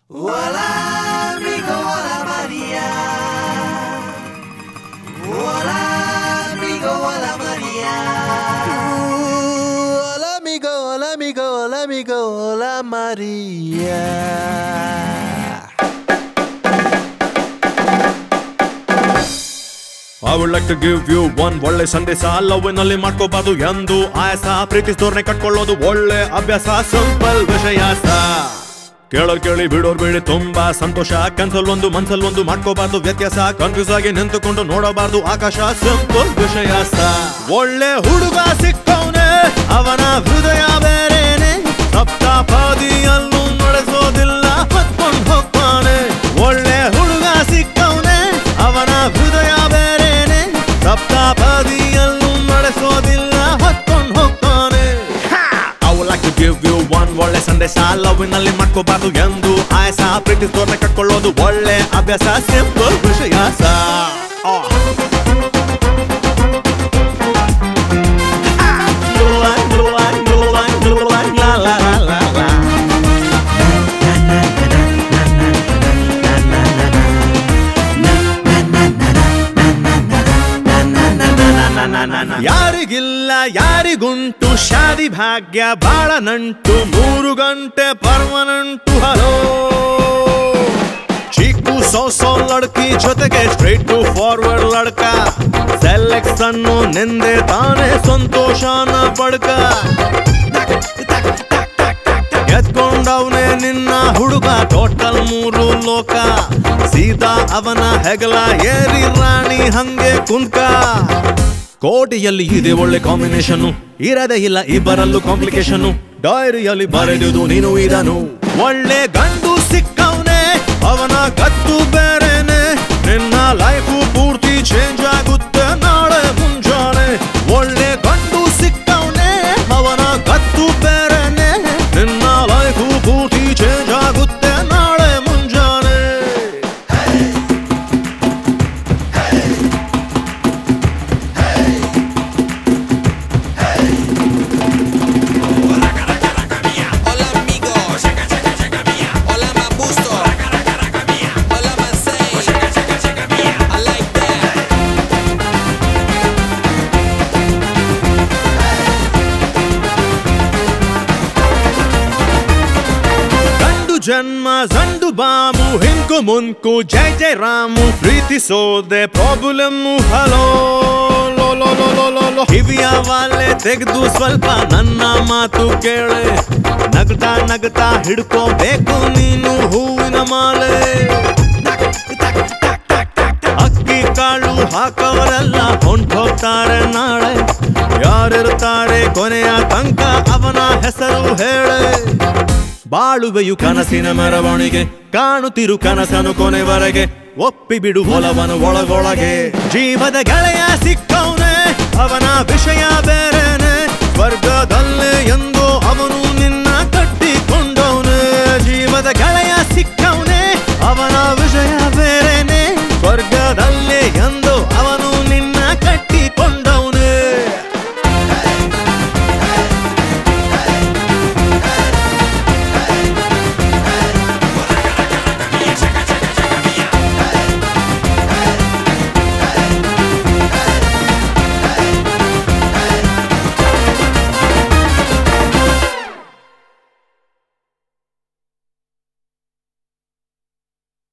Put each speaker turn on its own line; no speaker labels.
Hola, amigo, hola, María. Hola, amigo, hola, María.
Hola amigo, hola amigo, hola amigo, hola Maria.
I would like to give you one ಒಳ್ಳೆ ಸಂದೇಶ ಲವ್ನಲ್ಲಿ ಮಾಡ್ಕೋಬಾರ್ದು ಎಂದು ಆಯಾಸ ಪ್ರೀತಿಸಿದೋರ್ನೆ ಕಟ್ಕೊಳ್ಳೋದು ಒಳ್ಳೆ ಅಭ್ಯಾಸ simple ವಿಷಯ ಕೇಳೋ ಕೇಳಿ ಬಿಡೋರ್ ಬಿಡಿ ತುಂಬಾ ಸಂತೋಷ ಕನ್ಸಲ್ ಒಂದು ಮನ್ಸಲ್ ಒಂದು ಮಾಡ್ಕೋಬಾರ್ದು ವ್ಯತ್ಯಾಸ ಕನ್ಫ್ಯೂಸ್ ಆಗಿ ನಿಂತುಕೊಂಡು ನೋಡಬಾರ್ದು ಆಕಾಶ ಸಿಂಪಲ್ ವಿಷಯ ಒಳ್ಳೆ ಹುಡುಗ ಸಿಕ್ಕವನೆ ಅವನ ಹೃದಯ ಬೇರೇನೆ ಸಪ್ತಾಪಾದಿಯಲ್ಲೂ ನಡೆಸೋದಿಲ್ಲ ಹೊತ್ಕೊಂಡ್ ಹೋಗ್ತಾನೆ ಒಳ್ಳೆ ಹುಡುಗ ಸಿಕ್ಕವನೆ ಅವನ ಹೃದಯ ಬೇರೇನೆ ಸಪ್ತಾಪದಿಯಲ್ಲೂ ನಡೆಸೋದಿಲ್ಲ ಹೊತ್ಕೊಂಡ್ ಹೋಗ್ತಾನೆ I would like to give you one ಒಳ್ಳೆ ಸಂದೇಶ ಲವ್ನಲ್ಲಿ ಮಾಡ್ಕೋಬಾರ್ದು ಎಂದು ಆಯಾಸ ಪ್ರೀತಿಸೋರ್ನ ಕಟ್ಕೊಳ್ಳೋದು ಒಳ್ಳೆ ಅಭ್ಯಾಸ ಸಿಂಪಲ್ ವಿಷಯ ಯಾರಿಗಿಲ್ಲ ಯಾರಿಗುಂಟು ಶಾದಿ ಭಾಗ್ಯ ಬಾಳ ನಂಟು ಮೂರು ಗಂಟೆ ಪರ್ಮನೆಂಟು ಹಲೋ ಚೀಕು ಸೋ ಸೋ ಲಡ್ಕಿ ಜೊತೆಗೆ ಸ್ಟ್ರೈಟ್ ಟು ಫಾರ್ವರ್ಡ್ ಲಡ್ಕ ಸೆಲೆಕ್ಷನ್ ನಿಂದೆ ತಾನೇ ಸಂತೋಷನ ಬಡ್ಕ ಎತ್ಕೊಂಡವನೇ ನಿನ್ನ ಹುಡುಗ ಟೋಟಲ್ ಮೂರು ಲೋಕ ಸೀದಾ ಅವನ ಹೆಗಲ ಏರಿ ರಾಣಿ ಹಂಗೆ ಕುಂಕ ಕೋಟಿಯಲ್ಲಿ ಇದೆ ಒಳ್ಳೆ ಕಾಂಬಿನೇಷನ್ ಇರದೇ ಇಲ್ಲ ಇಬ್ಬರಲ್ಲೂ ಕಾಂಪ್ಲಿಕೇಶನ್ ಡೈರಿಯಲ್ಲಿ ಬರೆದುದು ನೀನು ಇದನು ಒಳ್ಳೆ ಗಂಡು ಸಿಕ್ಕವನೆ ಅವನ ಗತ್ತು ಬೇರೆನೆ ನಿನ್ನ ಲೈಫು ಪೂರ್ತಿ ಚೇಂಜ್ ಆಗುತ್ತೆ ನಾಳೆ ಮುಂಜಾನೆ ಒಳ್ಳೆ ಗಂಡು ಸಿಕ್ಕವನೆ ಅವನ ಗತ್ತು ಬೇರೆನೆ ನಿನ್ನ ಲೈಫು ಪೂರ್ತಿ ಚೇಂಜ್ ಆಗುತ್ತೆ ನಾಳೆ ಮುಂಜಾನೆ
Hola, amigo. Hola, Mabusto. Hola, Masay. I like that.
ಗಂಡು ಜನ್ಮ ಜಂಡು ಬಾಮು ಹಿಂಕು ಮುಂಕು ಜೈ ಜೈ ರಾಮು ಪ್ರೀತಿಸೋದೆ ಪ್ರಾಬ್ಲಮ್ ಹಲೋ ಲೋ ಲೋ ಲೋ ಲೋ ಲೋ ಲೋ ಕಿವಿಯ ವಾಲೆ ತೆಗೆದು ಸ್ವಲ್ಪ ನನ್ನ ಮಾತು ಕೇಳೆ ನಗ್ತಾ ನಗ್ತಾ ಹಿಡ್ಕೋಬೇಕು ನೀನು ಹೂವಿನ ಮಾಲೆ ಅಕ್ಕಿ ಕಾಳು ಹಾಕವರೆಲ್ಲ ಹೊಂಟೋಗ್ತಾರೆ ನಾಳೆ ಯಾರಿರ್ತಾರೆ ಕೊನೆಯ ತನಕ ಅವನ ಹೆಸರು ಹೇಳೆ ಬಾಳುವೆಯು ಕನಸಿನ ಮೆರವಣಿಗೆ ಕಾಣುತ್ತಿರು ಕನಸನು ಕೊನೆವರೆಗೆ ಒಪ್ಪಿ ಬಿಡು ಹೊಲವನು ಒಳಗೊಳಗೆ ಜೀವದ ಗೆಳೆಯ ಸಿಕ್ಕವನೆ ಅವನ ವಿಷಯ ಬೇರೆನೆ ಸ್ವರ್ಗದಲ್ಲೇ ಎಂದು ಅವನು ನಿನ್ನ